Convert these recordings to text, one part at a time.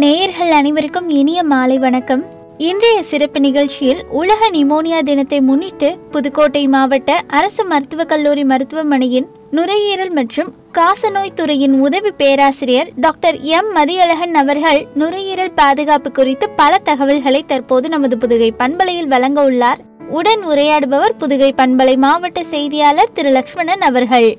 நேயர்கள் அனைவருக்கும் இனிய மாலை வணக்கம் இன்றைய சிறப்பு நிகழ்ச்சியில் உலக நிமோனியா தினத்தை முன்னிட்டு புதுக்கோட்டை மாவட்ட அரசு மருத்துவக் கல்லூரி மருத்துவமனையின் நுரையீரல் மற்றும் காசநோய் துறையின் உதவி பேராசிரியர் டாக்டர் எம் மதியழகன் அவர்கள் நுரையீரல் பாதுகாப்பு குறித்து பல தகவல்களை தற்போது நமது புதுகை பண்பலையில் வழங்க உள்ளார் உடன் உரையாடுபவர் புதுகை பண்பலை மாவட்ட செய்தியாளர் திரு லக்ஷ்மணன் அவர்கள்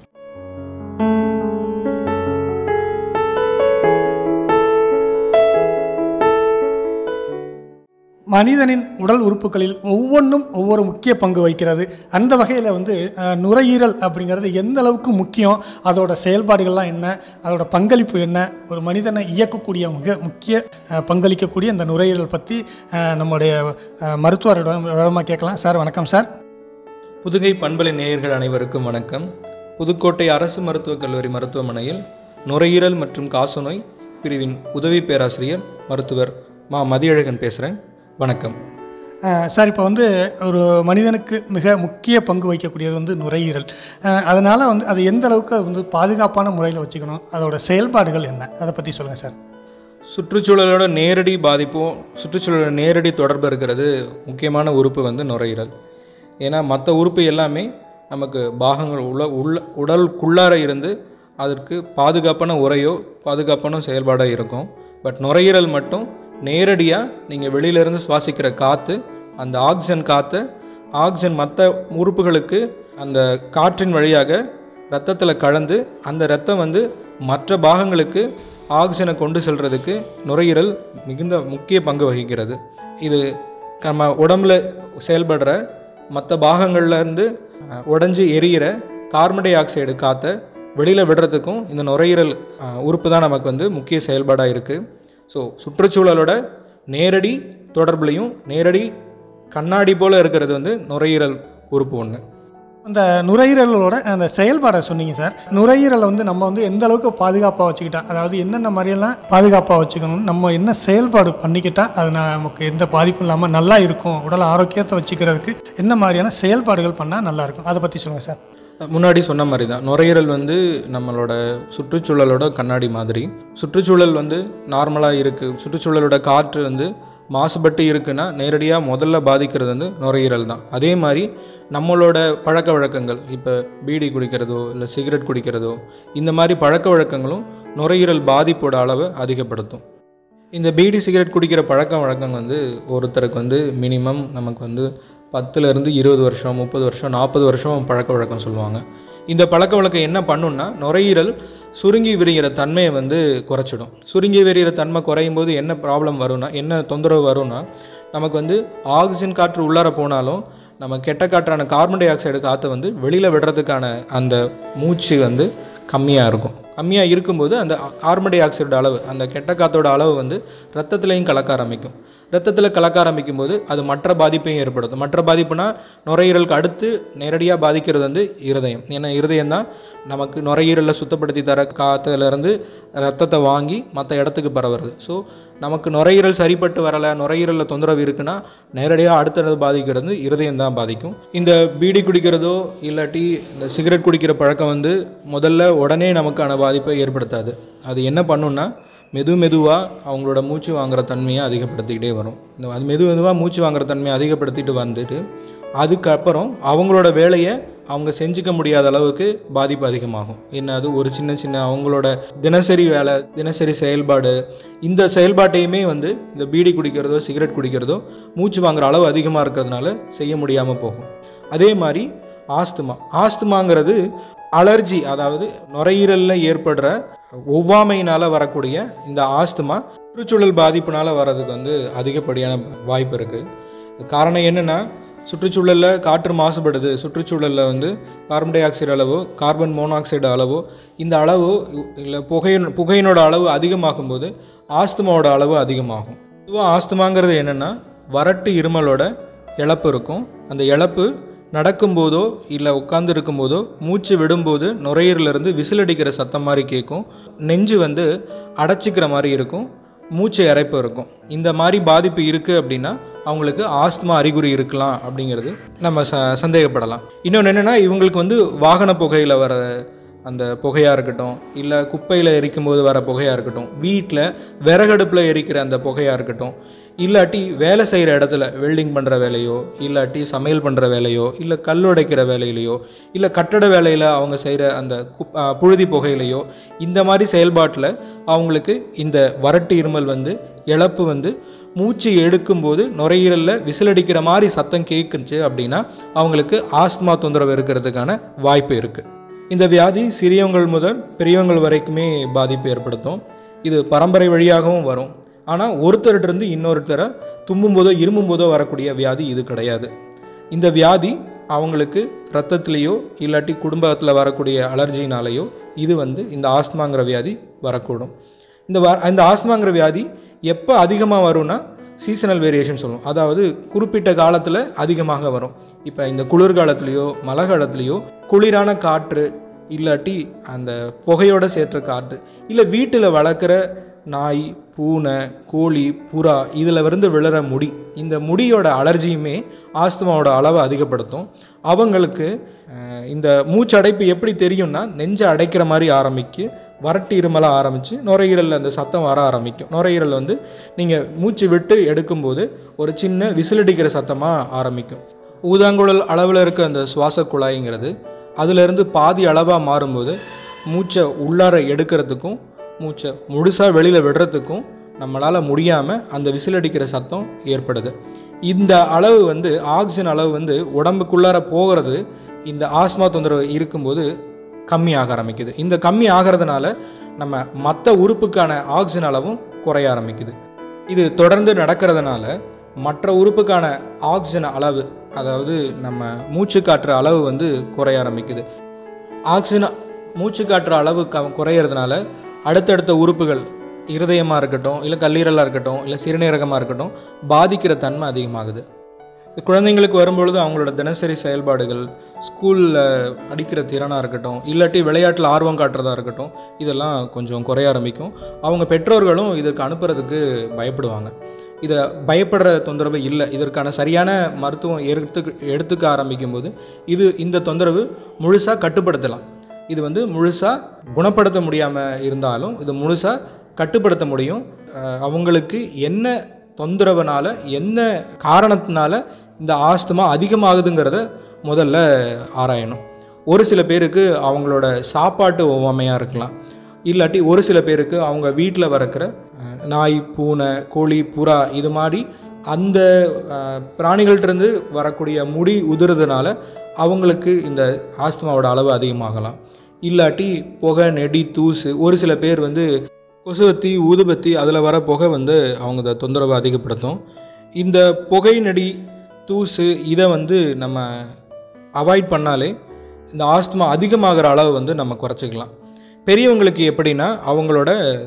மனிதனின் உடல் உறுப்புகளில் ஒவ்வொன்றும் ஒவ்வொரு முக்கிய பங்கு வகிக்கிறது அந்த வகையில் வந்து அஹ், நுரையீரல் அப்படிங்கிறது எந்த அளவுக்கு முக்கியம் அதோட செயல்பாடுகள்லாம் என்ன அதோட பங்களிப்பு என்ன ஒரு மனிதனை இயக்கக்கூடிய மிக முக்கிய அஹ், பங்களிக்கக்கூடிய அந்த நுரையீரல் பற்றி அஹ், நம்முடைய அஹ், மருத்துவரிடம் விவரமாக கேட்கலாம் சார் வணக்கம் சார் புதுகை பண்பலை நேயர்கள் அனைவருக்கும் வணக்கம் புதுக்கோட்டை அரசு மருத்துவக் கல்லூரி மருத்துவமனையில் நுரையீரல் மற்றும் காசநோய் பிரிவின் உதவி பேராசிரியர் மருத்துவர் மா மதியழகன் பேசுகிறேன் வணக்கம் அஹ், சார் இப்போ வந்து ஒரு மனிதனுக்கு மிக முக்கிய பங்கு வகிக்கக்கூடியது வந்து நுரையீரல் அஹ், அதனால வந்து அது எந்த அளவுக்கு அது வந்து பாதுகாப்பான முறையில் வச்சுக்கணும் அதோட செயல்பாடுகள் என்ன அதை பற்றி சொல்லுங்கள் சார் சுற்றுச்சூழலோட நேரடி பாதிப்பும் சுற்றுச்சூழலோட நேரடி தொடர்பு இருக்கிறது முக்கியமான உறுப்பு வந்து நுரையீரல் ஏன்னா மற்ற உறுப்பு எல்லாமே நமக்கு பாகங்கள் உள்ள உள்ள உடலுக்குள்ளார இருந்து அதற்கு பாதுகாப்பான உரையோ பாதுகாப்பான செயல்பாடோ இருக்கும் பட் நுரையீரல் மட்டும் நேரடியாக நீங்கள் வெளியிலேருந்து சுவாசிக்கிற காற்று அந்த ஆக்சிஜன் காற்று ஆக்சிஜன் மற்ற உறுப்புகளுக்கு அந்த காற்றின் வழியாக ரத்தத்தில் கலந்து அந்த ரத்தம் வந்து மற்ற பாகங்களுக்கு ஆக்சிஜனை கொண்டு செல்றதுக்கு நுரையீரல் மிகுந்த முக்கிய பங்கு வகிக்கிறது இது நம்ம உடம்புல செயல்படுற மற்ற பாகங்கள்ல இருந்து அஹ், உடைஞ்சு எரியிற கார்பன் டை ஆக்சைடு காற்றை வெளியில் விடுறதுக்கும் இந்த நுரையீரல் அஹ், உறுப்பு தான் நமக்கு வந்து முக்கிய செயல்பாடாக இருக்குது ஸோ சுற்றுச்சூழலோட நேரடி தொடர்புலையும் நேரடி கண்ணாடி போல இருக்கிறது வந்து நுரையீரல் உறுப்பு ஒன்று அந்த நுரையீரலோட அந்த செயல்பாடை சொன்னீங்க சார் நுரையீரலை வந்து நம்ம வந்து எந்த அளவுக்கு பாதுகாப்பாக வச்சுக்கிட்டா அதாவது என்னென்ன மாதிரியெல்லாம் பாதுகாப்பாக வச்சுக்கணும் நம்ம என்ன செயல்பாடு பண்ணிக்கிட்டா அது நமக்கு எந்த பாதிப்பும் இல்லாமல் நல்லா இருக்கும் உடல் ஆரோக்கியத்தை வச்சுக்கிறதுக்கு என்ன மாதிரியான செயல்பாடுகள் பண்ணால் நல்லா இருக்கும் அதை பற்றி சொல்லுங்கள் சார் முன்னாடி சொன்ன மாதிரி தான் நுரையீரல் வந்து நம்மளோட சுற்றுச்சூழலோட கண்ணாடி மாதிரி சுற்றுச்சூழல் வந்து நார்மலாக இருக்குது சுற்றுச்சூழலோட காற்று வந்து மாசுபட்டு இருக்குன்னா நேரடியாக முதல்ல பாதிக்கிறது வந்து நுரையீரல் தான் அதே மாதிரி நம்மளோட பழக்க வழக்கங்கள் இப்போ பீடி குடிக்கிறதோ இல்லை சிகரெட் குடிக்கிறதோ இந்த மாதிரி பழக்க வழக்கங்களும் நுரையீரல் பாதிப்போட அளவை அதிகப்படுத்தும் இந்த பீடி சிகரெட் குடிக்கிற பழக்க வழக்கம் வந்து ஒருத்தருக்கு வந்து மினிமம் நமக்கு வந்து பத்துலேருந்து இருபது வருஷம் முப்பது வருஷம் நாற்பது வருஷம் பழக்க வழக்கம் சொல்லுவாங்க இந்த பழக்க வழக்கம் என்ன பண்ணுன்னா நுரையீரல் சுருங்கி விரிகிற தன்மையை வந்து குறைச்சிடும் சுருங்கி விரிகிற தன்மை குறையும் போது என்ன ப்ராப்ளம் வரும்னா என்ன தொந்தரவு வரும்னா நமக்கு வந்து ஆக்சிஜன் காற்று உள்ளார போனாலும் நம்ம கெட்ட காற்றான கார்பன் டை ஆக்சைடு காற்றை வந்து வெளியில் விடுறதுக்கான அந்த மூச்சு வந்து கம்மியாக இருக்கும் கம்மியாக இருக்கும்போது அந்த கார்பன் டை ஆக்சைடு அளவு அந்த கெட்ட காற்றோட அளவு வந்து ரத்தத்துலையும் கலக்க ஆரம்பிக்கும் ரத்தத்தில் கலக்க ஆரம்பிக்கும் போது அது மற்ற பாதிப்பையும் ஏற்படுத்தும் மற்ற பாதிப்புனா நுரையீரலுக்கு அடுத்து நேரடியாக பாதிக்கிறது வந்து இருதயம் ஏன்னா இருதயம் தான் நமக்கு நுரையீரலை சுத்தப்படுத்தி தர காற்றுலேருந்து ரத்தத்தை வாங்கி மற்ற இடத்துக்கு பரவுறது ஸோ நமக்கு நுரையீரல் சரிப்பட்டு வரலை நுரையீரலில் தொந்தரவு இருக்குன்னா நேரடியாக அடுத்தது பாதிக்கிறது இருதயம் தான் பாதிக்கும் இந்த பீடி குடிக்கிறதோ இல்லாட்டி இந்த சிகரெட் குடிக்கிற பழக்கம் வந்து முதல்ல உடனே நமக்கான பாதிப்பை ஏற்படுத்தாது அது என்ன பண்ணுன்னா மெது மெதுவாக அவங்களோட மூச்சு வாங்குற தன்மையை அதிகப்படுத்திக்கிட்டே வரும் இந்த அது மெது மெதுவாக மூச்சு வாங்குற தன்மையை அதிகப்படுத்திட்டு வந்துட்டு அதுக்கப்புறம் அவங்களோட வேலையை அவங்க செஞ்சுக்க முடியாத அளவுக்கு பாதிப்பு அதிகமாகும் என்ன அது ஒரு சின்ன சின்ன அவங்களோட தினசரி வேலை தினசரி செயல்பாடு இந்த செயல்பாட்டையுமே வந்து இந்த பீடி குடிக்கிறதோ சிகரெட் குடிக்கிறதோ மூச்சு வாங்குற அளவு அதிகமாக இருக்கிறதுனால செய்ய முடியாமல் போகும் அதே மாதிரி ஆஸ்துமா ஆஸ்துமாங்கிறது அலர்ஜி அதாவது நுரையீரலில் ஏற்படுற ஒவ்வாமையினால வரக்கூடிய இந்த ஆஸ்துமா சுற்றுச்சூழல் பாதிப்புனால வர்றதுக்கு வந்து அதிகப்படியான வாய்ப்பு இருக்குது காரணம் என்னன்னா சுற்றுச்சூழலில் காற்று மாசுபடுது சுற்றுச்சூழலில் வந்து கார்பன் டை ஆக்சைடு அளவோ கார்பன் மோனாக்சைடு அளவோ இந்த அளவோ இல்லை புகையின் புகையினோட அளவு அதிகமாகும் போது ஆஸ்துமாவோட அளவு அதிகமாகும் பொதுவாக ஆஸ்துமாங்கிறது என்னென்னா வறட்டு இருமலோட இழப்பு இருக்கும் அந்த இழப்பு நடக்கும்போதோ இல்லை உட்கார்ந்து இருக்கும்போதோ மூச்சு விடும்போது நுரையீரலிருந்து விசில் அடிக்கிற சத்தம் மாதிரி கேட்கும் நெஞ்சு வந்து அடைச்சிக்கிற மாதிரி இருக்கும் மூச்சு இறைப்பு இருக்கும் இந்த மாதிரி பாதிப்பு இருக்குது அப்படின்னா அவங்களுக்கு ஆஸ்துமா அறிகுறி இருக்கலாம் அப்படிங்கிறது நம்ம ச சந்தேகப்படலாம் இன்னொன்று என்னென்னா இவங்களுக்கு வந்து வாகன புகையில் வர அந்த புகையாக இருக்கட்டும் இல்லை குப்பையில் எரிக்கும் போது வர புகையாக இருக்கட்டும் வீட்டில் விறகடுப்பில் எரிக்கிற அந்த புகையாக இருக்கட்டும் இல்லாட்டி வேலை செய்கிற இடத்துல வெல்டிங் பண்ணுற வேலையோ இல்லாட்டி சமையல் பண்ணுற வேலையோ இல்லை கல் உடைக்கிற வேலையிலையோ இல்லை கட்டட வேலையில் அவங்க செய்கிற அந்த குப்- ஆ, புழுதி புகையிலையோ இந்த மாதிரி செயல்பாட்டில் அவங்களுக்கு இந்த வறட்டு இருமல் வந்து இழப்பு வந்து மூச்சு எடுக்கும்போது நுரையீரலில் விசிலடிக்கிற மாதிரி சத்தம் கேட்குச்சு அப்படின்னா அவங்களுக்கு ஆஸ்துமா தொந்தரவு இருக்கிறதுக்கான வாய்ப்பு இருக்குது இந்த வியாதி சிறியவங்கள் முதல் பெரியவங்கள் வரைக்குமே பாதிப்பு ஏற்படுத்தும் இது பரம்பரை வழியாகவும் வரும் ஆனால் ஒருத்தர்கிட்ட இருந்து இன்னொருத்தரை தும்பும் போதோ இருமும் போதோ வரக்கூடிய வியாதி இது கிடையாது இந்த வியாதி அவங்களுக்கு ரத்தத்திலேயோ இல்லாட்டி குடும்பத்தில் வரக்கூடிய அலர்ஜினாலேயோ இது வந்து இந்த ஆஸ்துமாங்கிற வியாதி வரக்கூடும் இந்த வ இந்த ஆஸ்துமாங்கிற வியாதி எப்போ அதிகமாக வரும்னா சீசனல் வேரியேஷன் சொல்லுவோம் அதாவது குறிப்பிட்ட காலத்தில் அதிகமாக வரும் இப்போ இந்த குளிர்காலத்துலேயோ மழை காலத்துலேயோ குளிரான காற்று இல்லாட்டி அந்த புகையோட சேர்த்துற காற்று இல்லை வீட்டில் வளர்க்குற நாய் பூனை கோழி புறா இதில் இருந்து விழுற முடி இந்த முடியோட அலர்ஜியுமே ஆஸ்துமாவோட அளவை அதிகப்படுத்தும் அவங்களுக்கு அஹ், இந்த மூச்சடைப்பு எப்படி தெரியும்னா நெஞ்சை அடைக்கிற மாதிரி ஆரம்பிக்கு வறட்டு இருமலாக ஆரம்பித்து நுரையீரலில் அந்த சத்தம் வர ஆரம்பிக்கும் நுரையீரல் வந்து நீங்கள் மூச்சு விட்டு எடுக்கும்போது ஒரு சின்ன விசிலடிக்கிற சத்தமாக ஆரம்பிக்கும் ஊதாங்குழல் அளவில் இருக்க அந்த சுவாச குழாய்ங்கிறது அதிலிருந்து பாதி அளவாக மாறும்போது மூச்சை உள்ளார எடுக்கிறதுக்கும் மூச்சை முழுசாக வெளியில் விடுறதுக்கும் நம்மளால் முடியாமல் அந்த விசிலடிக்கிற சத்தம் ஏற்படுது இந்த அளவு வந்து ஆக்சிஜன் அளவு வந்து உடம்புக்குள்ளார போகிறது இந்த ஆஸ்மா தொந்தரவு இருக்கும்போது கம்மியாக ஆரம்பிக்குது இந்த கம்மி ஆகிறதுனால நம்ம மற்ற உறுப்புக்கான ஆக்சிஜன் அளவும் குறைய ஆரம்பிக்குது இது தொடர்ந்து நடக்கிறதுனால மற்ற உறுப்புக்கான ஆக்சிஜன் அளவு அதாவது நம்ம மூச்சு காற்று அளவு வந்து குறைய ஆரம்பிக்குது ஆக்சிஜன் மூச்சு காற்று அளவு க குறையிறதுனால அடுத்தடுத்த உறுப்புகள் இருதயமாக இருக்கட்டும் இல்லை கல்லீரலாக இருக்கட்டும் இல்லை சிறுநீரகமாக இருக்கட்டும் பாதிக்கிற தன்மை அதிகமாகுது குழந்தைங்களுக்கு வரும்பொழுது அவங்களோட தினசரி செயல்பாடுகள் ஸ்கூலில் அடிக்கிற திறனாக இருக்கட்டும் இல்லாட்டி விளையாட்டில் ஆர்வம் காட்டுறதா இருக்கட்டும் இதெல்லாம் கொஞ்சம் குறைய ஆரம்பிக்கும் அவங்க பெற்றோர்களும் இதுக்கு அனுப்புறதுக்கு பயப்படுவாங்க இதை பயப்படுற தொந்தரவு இல்லை இதற்கான சரியான மருத்துவம் எடுத்துக்க எடுத்துக்க ஆரம்பிக்கும் போது இது இந்த தொந்தரவு முழுசாக கட்டுப்படுத்தலாம் இது வந்து முழுசாக குணப்படுத்த முடியாமல் இருந்தாலும் இது முழுசாக கட்டுப்படுத்த முடியும் அஹ் அவங்களுக்கு என்ன தொந்தரவுனால என்ன காரணத்தினால இந்த ஆஸ்துமா அதிகமாகுதுங்கிறத முதல்ல ஆராயணும் ஒரு சில பேருக்கு அவங்களோட சாப்பாட்டு ஒவ்வாமையாக இருக்கலாம் இல்லாட்டி ஒரு சில பேருக்கு அவங்க வீட்டில் வளர்க்குற அஹ், நாய் பூனை கோழி புறா இது மாதிரி அந்த அஹ், பிராணிகள்கிட்டருந்து வரக்கூடிய முடி உதிர்றதுனால அவங்களுக்கு இந்த ஆஸ்துமாவோட அளவு அதிகமாகலாம் இல்லாட்டி புகை நெடி தூசு ஒரு சில பேர் வந்து கொசுவத்தி ஊதுபத்தி அதில் வர புகை வந்து அவங்க இந்த தொந்தரவை அதிகப்படுத்தும் இந்த புகை நெடி தூசு இதை வந்து நம்ம அவாய்ட் பண்ணாலே இந்த ஆஸ்துமா அதிகமாகிற அளவு வந்து நம்ம குறைச்சிக்கலாம் பெரியவங்களுக்கு எப்படின்னா அவங்களோட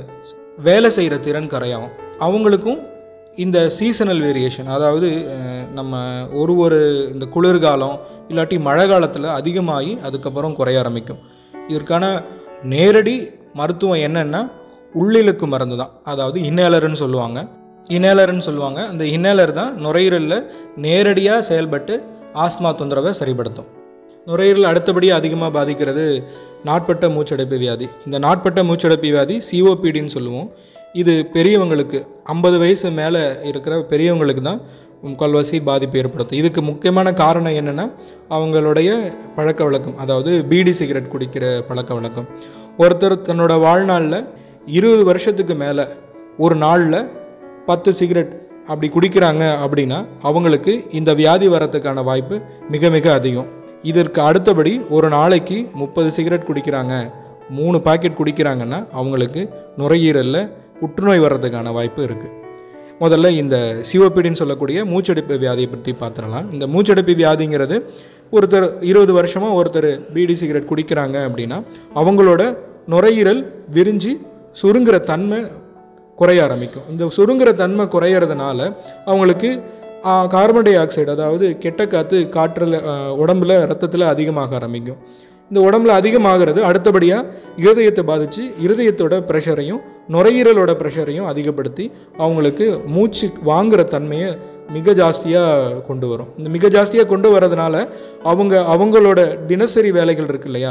வேலை செய்கிற திறன் கரையாகும் அவங்களுக்கும் இந்த சீசனல் வேரியேஷன் அதாவது அஹ், நம்ம ஒரு ஒரு இந்த குளிர்காலம் இல்லாட்டி மழை காலத்தில் அதிகமாகி அதுக்கப்புறம் குறைய ஆரம்பிக்கும் இதற்கான நேரடி மருத்துவம் என்னன்னா உள்ளிழுக்கு மருந்து தான் அதாவது இன்னேலர்னு சொல்லுவாங்க இன்னேலர்னு சொல்லுவாங்க அந்த இன்னேலர் தான் நுரையீரலில் நேரடியாக செயல்பட்டு ஆஸ்மா தொந்தரவை சரிப்படுத்தும் நுரையீரல் அடுத்தபடியாக அதிகமாக பாதிக்கிறது நாட்பட்ட மூச்சடைப்பு வியாதி இந்த நாட்பட்ட மூச்சடைப்பு வியாதி சிஓபிடின்னு சொல்லுவோம் இது பெரியவங்களுக்கு ஐம்பது வயசு மேலே இருக்கிற பெரியவங்களுக்கு தான் முக்கால்வாசி பாதிப்பு ஏற்படுத்தும் இதுக்கு முக்கியமான காரணம் என்னென்னா அவங்களுடைய பழக்க வழக்கம் அதாவது பீடி சிகரெட் குடிக்கிற பழக்க வழக்கம் ஒருத்தர் தன்னோட வாழ்நாளில் இருபது வருஷத்துக்கு மேலே ஒரு நாளில் பத்து சிகரெட் அப்படி குடிக்கிறாங்க அப்படின்னா அவங்களுக்கு இந்த வியாதி வரத்துக்கான வாய்ப்பு மிக மிக அதிகம் இதற்கு அடுத்தபடி ஒரு நாளைக்கு முப்பது சிகரெட் குடிக்கிறாங்க மூணு பாக்கெட் குடிக்கிறாங்கன்னா அவங்களுக்கு நுரையீரலில் புற்றுநோய் வர்றதுக்கான வாய்ப்பு இருக்குது முதல்ல இந்த சிஓபிடின்னு சொல்லக்கூடிய மூச்சடைப்பு வியாதியை பற்றி பார்த்துடலாம் இந்த மூச்சடைப்பு வியாதிங்கிறது ஒருத்தர் இருபது வருஷமா ஒருத்தர் பீடி சிகரெட் குடிக்கிறாங்க அப்படின்னா அவங்களோட நுரையீரல் விரிஞ்சு சுருங்குற தன்மை குறைய ஆரம்பிக்கும் இந்த சுருங்குற தன்மை குறையறதுனால அவங்களுக்கு ஆஹ், கார்பன் டை ஆக்சைடு அதாவது கெட்ட காற்று காற்றில் உடம்புல ரத்தத்தில் அதிகமாக ஆரம்பிக்கும் இந்த உடம்புல அதிகமாகிறது அடுத்தபடியாக இருதயத்தை பாதித்து இருதயத்தோட ப்ரெஷரையும் நுரையீரலோட ப்ரெஷரையும் அதிகப்படுத்தி அவங்களுக்கு மூச்சு வாங்குற தன்மையை மிக ஜாஸ்தியாக கொண்டு வரும் இந்த மிக ஜாஸ்தியாக கொண்டு வரதுனால அவங்க அவங்களோட தினசரி வேலைகள் இருக்கு இல்லையா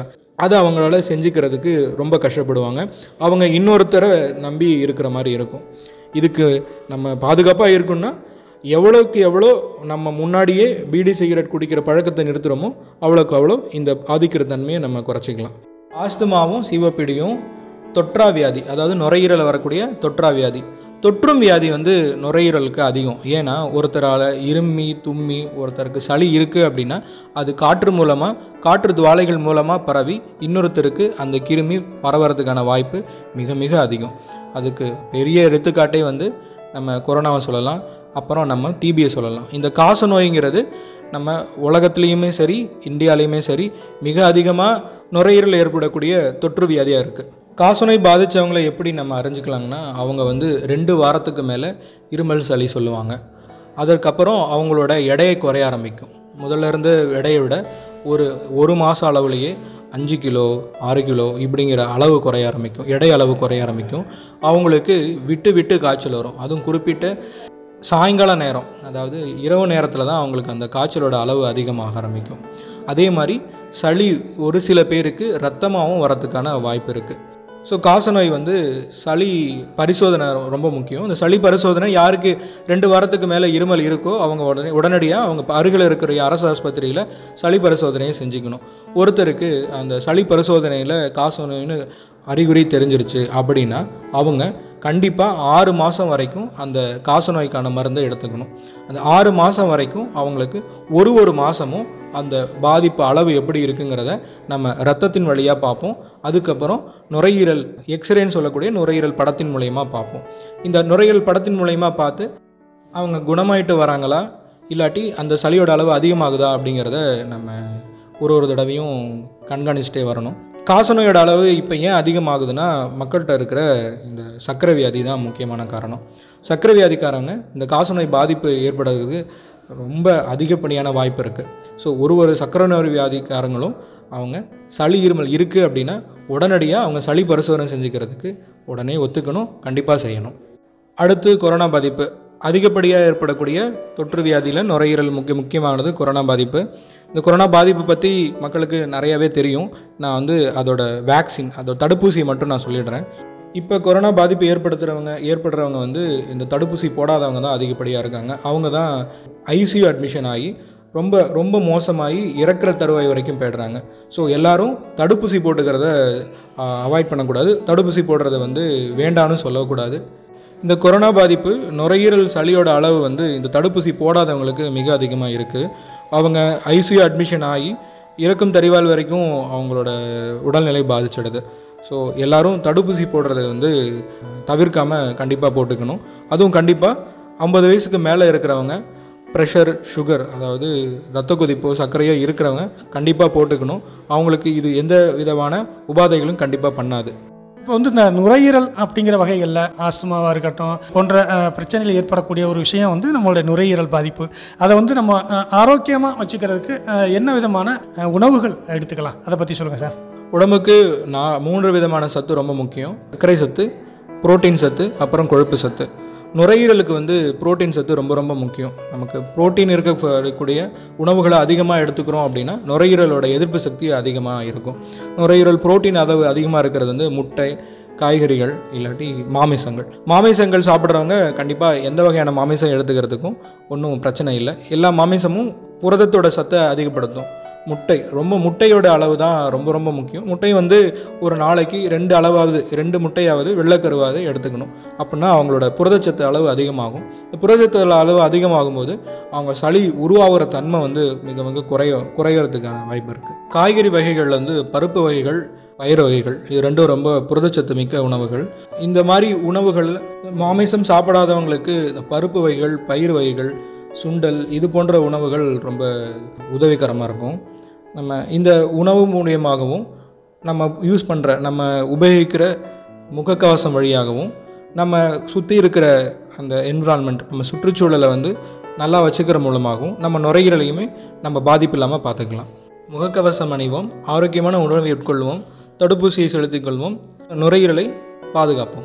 அதை அவங்களால செஞ்சுக்கிறதுக்கு ரொம்ப கஷ்டப்படுவாங்க அவங்க இன்னொருத்தரை நம்பி இருக்கிற மாதிரி இருக்கும் இதுக்கு நம்ம பாதுகாப்பாக இருக்கணும்னா எவ்வளோக்கு எவ்வளோ நம்ம முன்னாடியே பீடி சிகரெட் குடிக்கிற பழக்கத்தை நிறுத்துகிறோமோ அவ்வளோக்கு அவ்வளோ இந்த பாதிக்கிற தன்மையை நம்ம குறைச்சிக்கலாம் ஆஸ்துமாவும் சிவப்பிடியும் தொற்றா வியாதி அதாவது நுரையீரலில் வரக்கூடிய தொற்றா வியாதி தொற்றும் வியாதி வந்து நுரையீரலுக்கு அதிகம் ஏன்னா ஒருத்தரால் இருமி தும்மி ஒருத்தருக்கு சளி இருக்குது அப்படின்னா அது காற்று மூலமாக காற்று துவாலைகள் மூலமாக பரவி இன்னொருத்தருக்கு அந்த கிருமி பரவறதுக்கான வாய்ப்பு மிக மிக அதிகம் அதுக்கு பெரிய எடுத்துக்காட்டே வந்து நம்ம கொரோனாவை சொல்லலாம் அப்புறம் நம்ம டிபியை சொல்லலாம் இந்த காச நோய்ங்கிறது நம்ம உலகத்துலேயுமே சரி இந்தியாலேயுமே சரி மிக அதிகமாக நுரையீரல் ஏற்படக்கூடிய தொற்று வியாதியாக இருக்குது காசநோய் பாதித்தவங்களை எப்படி நம்ம அறிஞ்சுக்கலாங்கன்னா அவங்க வந்து ரெண்டு வாரத்துக்கு மேலே இருமல் சளி சொல்லுவாங்க அதற்கப்புறம் அவங்களோட எடையை குறைய ஆரம்பிக்கும் முதல்ல இருந்து எடையை விட ஒரு ஒரு மாத அளவுலேயே அஞ்சு கிலோ ஆறு கிலோ இப்படிங்கிற அளவு குறைய ஆரம்பிக்கும் எடை அளவு குறைய ஆரம்பிக்கும் அவங்களுக்கு விட்டு விட்டு காய்ச்சல் வரும் அதுவும் குறிப்பிட்ட சாயங்கால நேரம் அதாவது இரவு நேரத்தில் தான் அவங்களுக்கு அந்த காய்ச்சலோட அளவு அதிகமாக ஆரம்பிக்கும் அதே மாதிரி சளி ஒரு சில பேருக்கு ரத்தமாகவும் வரத்துக்கான வாய்ப்பு இருக்குது ஸோ காசநோய் வந்து சளி பரிசோதனை ரொம்ப முக்கியம் இந்த சளி பரிசோதனை யாருக்கு ரெண்டு வாரத்துக்கு மேலே இருமல் இருக்கோ அவங்க உடனே உடனடியாக அவங்க அருகில் இருக்கிற அரசு ஆஸ்பத்திரியில் சளி பரிசோதனையை செஞ்சுக்கணும் ஒருத்தருக்கு அந்த சளி பரிசோதனையில் காசநோய்னு அறிகுறி தெரிஞ்சிருச்சு அப்படின்னா அவங்க கண்டிப்பாக ஆறு மாதம் வரைக்கும் அந்த காசநோய்க்கான மருந்தை எடுத்துக்கணும் அந்த ஆறு மாதம் வரைக்கும் அவங்களுக்கு ஒரு ஒரு மாதமும் அந்த பாதிப்பு அளவு எப்படி இருக்குங்கிறத நம்ம ரத்தத்தின் வழியாக பார்ப்போம் அதுக்கப்புறம் நுரையீரல் எக்ஸ்ரேன்னு சொல்லக்கூடிய நுரையீரல் படத்தின் மூலயமா பார்ப்போம் இந்த நுரையீரல் படத்தின் மூலயமா பார்த்து அவங்க குணமாயிட்டு வராங்களா இல்லாட்டி அந்த சளியோட அளவு அதிகமாகுதா அப்படிங்கிறத நம்ம ஒரு ஒரு தடவையும் கண்காணிச்சுட்டே வரணும் காசநோயோட அளவு இப்போ ஏன் அதிகமாகுதுன்னா மக்கள்கிட்ட இருக்கிற இந்த சர்க்கரை வியாதி தான் முக்கியமான காரணம் சர்க்கரை வியாதிக்காரங்க இந்த காசநோய் பாதிப்பு ஏற்படுறதுக்கு ரொம்ப அதிகப்படியான வாய்ப்பு இருக்குது ஸோ ஒரு ஒரு சர்க்கரை நோய் வியாதிக்காரங்களும் அவங்க சளி இருமல் இருக்குது அப்படின்னா உடனடியாக அவங்க சளி பரிசோதனை செஞ்சுக்கிறதுக்கு உடனே ஒத்துக்கணும் கண்டிப்பாக செய்யணும் அடுத்து கொரோனா பாதிப்பு அதிகப்படியாக ஏற்படக்கூடிய தொற்று வியாதியில் நுரையீரல் முக்கிய முக்கியமானது கொரோனா பாதிப்பு இந்த கொரோனா பாதிப்பு பற்றி மக்களுக்கு நிறையவே தெரியும் நான் வந்து அதோட வேக்சின் அதோட தடுப்பூசியை மட்டும் நான் சொல்லிடுறேன் இப்போ கொரோனா பாதிப்பு ஏற்படுத்துகிறவங்க ஏற்படுறவங்க வந்து இந்த தடுப்பூசி போடாதவங்க தான் அதிகப்படியாக இருக்காங்க அவங்க தான் ஐசியூ அட்மிஷன் ஆகி ரொம்ப ரொம்ப மோசமாகி இறக்குற தருவாய் வரைக்கும் போயிடுறாங்க ஸோ எல்லாரும் தடுப்பூசி போட்டுக்கிறத அவாய்ட் பண்ணக்கூடாது தடுப்பூசி போடுறத வந்து வேண்டான்னு சொல்லக்கூடாது இந்த கொரோனா பாதிப்பு நுரையீரல் சளியோட அளவு வந்து இந்த தடுப்பூசி போடாதவங்களுக்கு மிக அதிகமாக இருக்குது அவங்க ஐசியூ அட்மிஷன் ஆகி இறக்கும் தறிவால் வரைக்கும் அவங்களோட உடல்நிலை பாதிச்சிடுது ஸோ எல்லாரும் தடுப்பூசி போடுறத வந்து தவிர்க்காம கண்டிப்பாக போட்டுக்கணும் அதுவும் கண்டிப்பாக ஐம்பது வயசுக்கு மேலே இருக்கிறவங்க ப்ரெஷர் சுகர் அதாவது ரத்த கொதிப்போ சர்க்கரையோ இருக்கிறவங்க கண்டிப்பாக போட்டுக்கணும் அவங்களுக்கு இது எந்த விதமான உபாதைகளும் கண்டிப்பாக பண்ணாது இப்போ வந்து இந்த நுரையீரல் அப்படிங்கிற வகைகளில் ஆஸ்துமாவாக இருக்கட்டும் போன்ற அஹ், பிரச்சனைகள் ஏற்படக்கூடிய ஒரு விஷயம் வந்து நம்மளுடைய நுரையீரல் பாதிப்பு அதை வந்து நம்ம ஆரோக்கியமாக வச்சுக்கிறதுக்கு அஹ், என்ன விதமான அஹ், உணவுகள் எடுத்துக்கலாம் அதை பற்றி சொல்லுங்கள் சார் உடம்புக்கு நான் மூன்று விதமான சத்து ரொம்ப முக்கியம் சர்க்கரை சத்து புரோட்டீன் சத்து அப்புறம் கொழுப்பு சத்து நுரையீரலுக்கு வந்து புரோட்டீன் சத்து ரொம்ப ரொம்ப முக்கியம் நமக்கு புரோட்டீன் இருக்கக்கூடிய உணவுகளை அதிகமாக எடுத்துக்கிறோம் அப்படின்னா நுரையீரலோட எதிர்ப்பு சக்தி அதிகமாக இருக்கும் நுரையீரல் புரோட்டீன் அளவு அதிகமாக இருக்கிறது வந்து முட்டை காய்கறிகள் இல்லாட்டி மாமிசங்கள் மாமிசங்கள் சாப்பிட்றவங்க கண்டிப்பாக எந்த வகையான மாமிசம் எடுத்துக்கிறதுக்கும் ஒன்றும் பிரச்சனை இல்லை எல்லா மாமிசமும் புரதத்தோட சத்தை அதிகப்படுத்தும் முட்டை ரொம்ப முட்டையோட அளவு தான் ரொம்ப ரொம்ப முக்கியம் முட்டை வந்து ஒரு நாளைக்கு ரெண்டு அளவாவது ரெண்டு முட்டையாவது வெள்ளைக்கருவாவது எடுத்துக்கணும் அப்படின்னா அவங்களோட புரதச்சத்து அளவு அதிகமாகும் இந்த புரதச்சத்து அளவு அதிகமாகும் போது அவங்க சளி உருவாகிற தன்மை வந்து மிக மிக குறைய குறையறதுக்கான வாய்ப்பு இருக்குது காய்கறி வகைகள் வந்து பருப்பு வகைகள் பயிர் வகைகள் இது ரெண்டும் ரொம்ப புரதச்சத்து மிக்க உணவுகள் இந்த மாதிரி உணவுகள் மாமிசம் சாப்பிடாதவங்களுக்கு இந்த பருப்பு வகைகள் பயிர் வகைகள் சுண்டல் இது போன்ற உணவுகள் ரொம்ப உதவிகரமாக இருக்கும் நம்ம இந்த உணவு மூலியமாகவும் நம்ம யூஸ் பண்ணுற நம்ம உபயோகிக்கிற முகக்கவசம் வழியாகவும் நம்ம சுற்றி இருக்கிற அந்த என்விரான்மெண்ட் நம்ம சுற்றுச்சூழலை வந்து நல்லா வச்சுக்கிற மூலமாகவும் நம்ம நுரையீரலையுமே நம்ம பாதிப்பு இல்லாமல் பார்த்துக்கலாம் முகக்கவசம் அணிவோம் ஆரோக்கியமான உணவை உட்கொள்வோம் தடுப்பூசியை செலுத்திக் கொள்வோம் நுரையீரலை பாதுகாப்போம்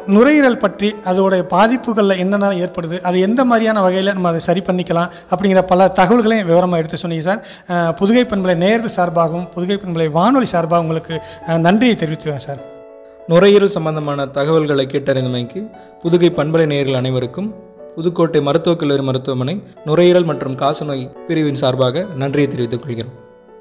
நுரையீரல் பற்றி அதோடைய பாதிப்புகளில் என்னென்ன ஏற்படுது அது எந்த மாதிரியான வகையில் நம்ம அதை சரி பண்ணிக்கலாம் அப்படிங்கிற பல தகவல்களையும் விவரமாக எடுத்து சொன்னீங்க சார் அஹ், புதுகை பண்பலை நேயர்கள் சார்பாகவும் புதுகை பண்பலை வானொலி சார்பாக உங்களுக்கு அஹ், நன்றியை தெரிவித்துக்கிறேன் சார் நுரையீரல் சம்பந்தமான தகவல்களை கேட்டறிந்தமைக்கு புதுகை பண்பலை நேயர்கள் அனைவருக்கும் புதுக்கோட்டை மருத்துவக் கல்லூரி மருத்துவமனை நுரையீரல் மற்றும் காசநோய் பிரிவின் சார்பாக நன்றியை தெரிவித்துக் கொள்கிறோம்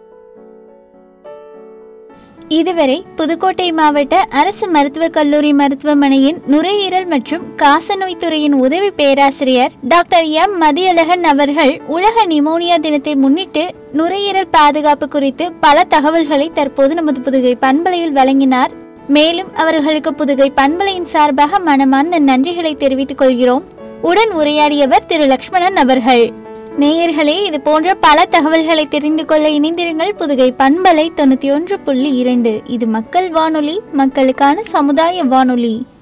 இதுவரை புதுக்கோட்டை மாவட்ட அரசு மருத்துவக் கல்லூரி மருத்துவமனையின் நுரையீரல் மற்றும் காசநோய் துறையின் உதவி பேராசிரியர் டாக்டர் எம் மதியழகன் அவர்கள் உலக நிமோனியா தினத்தை முன்னிட்டு நுரையீரல் பாதுகாப்பு குறித்து பல தகவல்களை தற்போது நமது புதுகை பண்பலையில் வழங்கினார் மேலும் அவர்களுக்கு புதுகை பண்பலையின் சார்பாக மனமார்ந்த நன்றிகளை தெரிவித்துக் கொள்கிறோம் உடன் உரையாடியவர் திரு லக்ஷ்மணன் அவர்கள் நேயர்களே இது போன்ற பல தகவல்களை தெரிந்து கொள்ள இணைந்திருங்கள் புதுகை பண்பலை தொண்ணூத்தி ஒன்று புள்ளி இரண்டு இது மக்கள் வானொலி மக்களுக்கான சமுதாய வானொலி